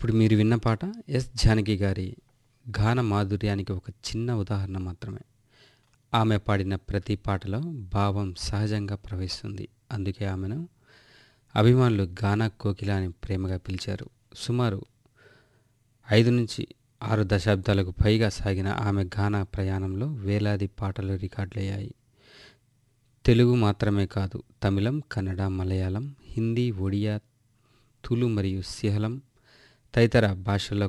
ఇప్పుడు మీరు విన్న పాట ఎస్ జానకి గారి గాన మాధుర్యానికి ఒక చిన్న ఉదాహరణ మాత్రమే ఆమె పాడిన ప్రతి పాటలో భావం సహజంగా ప్రవహిస్తుంది అందుకే ఆమెను అభిమానులు గానా కోకిల అని ప్రేమగా పిలిచారు సుమారు ఐదు నుంచి ఆరు దశాబ్దాలకు పైగా సాగిన ఆమె గాన ప్రయాణంలో వేలాది పాటలు రికార్డులయ్యాయి తెలుగు మాత్రమే కాదు తమిళం కన్నడ మలయాళం హిందీ ఒడియా తులు మరియు సిహలం తదితర భాషల్లో